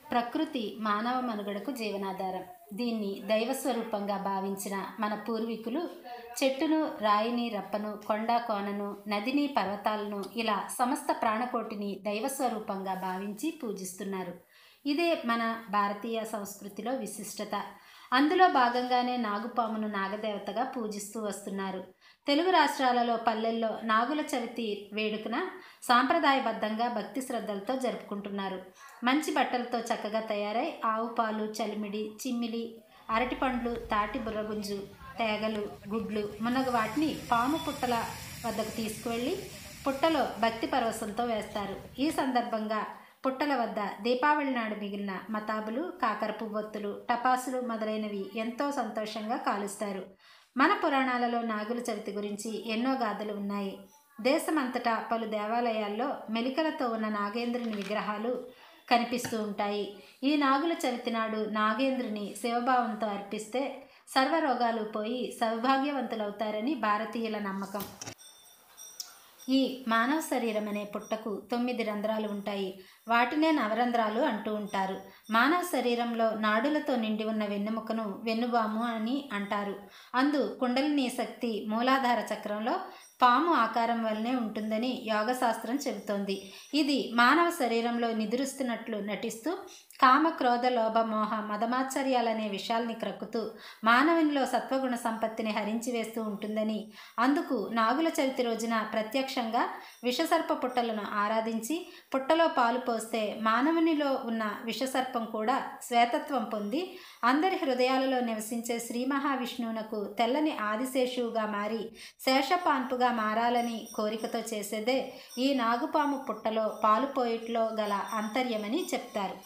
ప్రకృతి మానవ మనుగడకు జీవనాధారం దీన్ని దైవ స్వరూపంగా భావించిన మన పూర్వీకులు చెట్టును రాయిని రప్పను కొండ కోనను నదిని పర్వతాలను ఇలా సమస్త ప్రాణకోటిని దైవ స్వరూపంగా భావించి పూజిస్తున్నారు ఇదే మన భారతీయ సంస్కృతిలో విశిష్టత అందులో భాగంగానే నాగుపామును నాగదేవతగా పూజిస్తూ వస్తున్నారు తెలుగు రాష్ట్రాలలో పల్లెల్లో నాగుల చవితి వేడుకన సాంప్రదాయబద్ధంగా భక్తి శ్రద్ధలతో జరుపుకుంటున్నారు మంచి బట్టలతో చక్కగా తయారై ఆవు పాలు చలిమిడి చిమ్మిలి అరటిపండ్లు తాటి బుర్రగుంజు తేగలు గుడ్లు మునగ వాటిని పాము పుట్టల వద్దకు తీసుకువెళ్ళి పుట్టలో భక్తి పరవశంతో వేస్తారు ఈ సందర్భంగా పుట్టల వద్ద దీపావళి నాడు మిగిలిన మతాబులు కాకర పువ్వొత్తులు టపాసులు మొదలైనవి ఎంతో సంతోషంగా కాలుస్తారు మన పురాణాలలో నాగుల చవితి గురించి ఎన్నో గాథలు ఉన్నాయి దేశమంతటా పలు దేవాలయాల్లో మెలికలతో ఉన్న నాగేంద్రుని విగ్రహాలు కనిపిస్తూ ఉంటాయి ఈ నాగుల చవితి నాడు నాగేంద్రుని శివభావంతో అర్పిస్తే సర్వరోగాలు పోయి సౌభాగ్యవంతులవుతారని భారతీయుల నమ్మకం ఈ మానవ శరీరం అనే పుట్టకు తొమ్మిది రంధ్రాలు ఉంటాయి వాటినే నవరంధ్రాలు అంటూ ఉంటారు మానవ శరీరంలో నాడులతో నిండి ఉన్న వెన్నెముకను వెన్నుబాము అని అంటారు అందు కుండలిని శక్తి మూలాధార చక్రంలో పాము ఆకారం వల్లనే ఉంటుందని యోగశాస్త్రం చెబుతోంది ఇది మానవ శరీరంలో నిద్రిస్తున్నట్లు నటిస్తూ కామ క్రోధ లోభ మోహ మదమాశ్చర్యాలనే విషయాల్ని క్రక్కుతూ మానవునిలో సత్వగుణ సంపత్తిని హరించి వేస్తూ ఉంటుందని అందుకు నాగుల చవితి రోజున ప్రత్యక్షంగా విషసర్ప పుట్టలను ఆరాధించి పుట్టలో పాలు పోస్తే మానవునిలో ఉన్న విషసర్పం కూడా శ్వేతత్వం పొంది అందరి హృదయాలలో నివసించే శ్రీ మహావిష్ణువునకు తెల్లని ఆదిశేషువుగా మారి శేషపాన్పుగా మారాలని కోరికతో చేసేదే ఈ నాగుపాము పుట్టలో పాలు పోయిట్లో గల అంతర్యమని చెప్తారు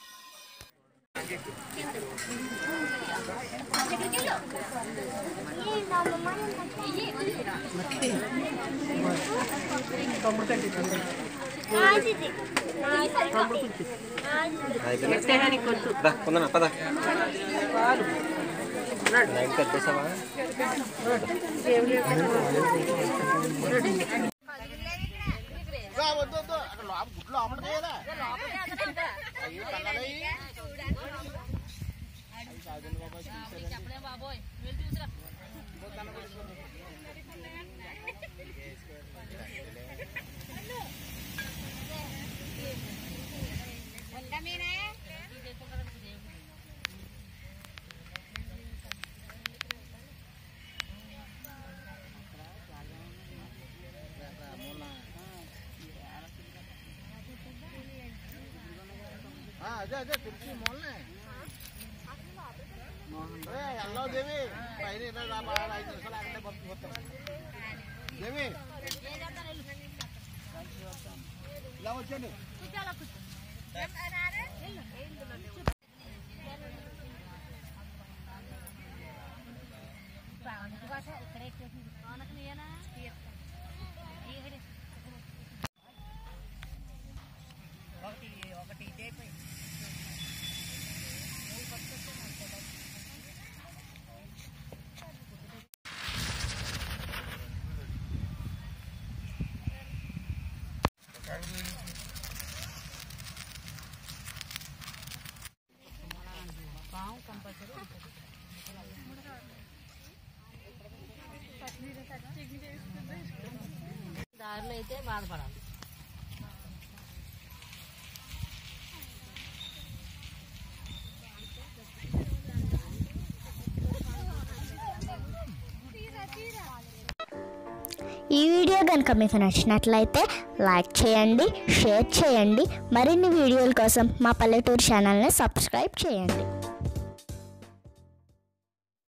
దా కొందన పద లైన్ కట్ చేసావా వద్దు వద్దు అక్కడ లోపల గుడ్లు లోపలికి కదా అయ్యో కళ్ళలయ్యి ఆ, అదే అదే తెలుసు మొన్నే ఎల్లో దేవి పైన ఇలా రా, బాగా ఐదు నిమిషాలు అక్కడే పంపిపోతాం దేవి ఇలా వచ్చండి దారిలో అయితే బాధపడాలి ఈ వీడియో కనుక మీకు నచ్చినట్లయితే లైక్ చేయండి షేర్ చేయండి మరిన్ని వీడియోల కోసం మా పల్లెటూరు ఛానల్ని సబ్స్క్రైబ్ చేయండి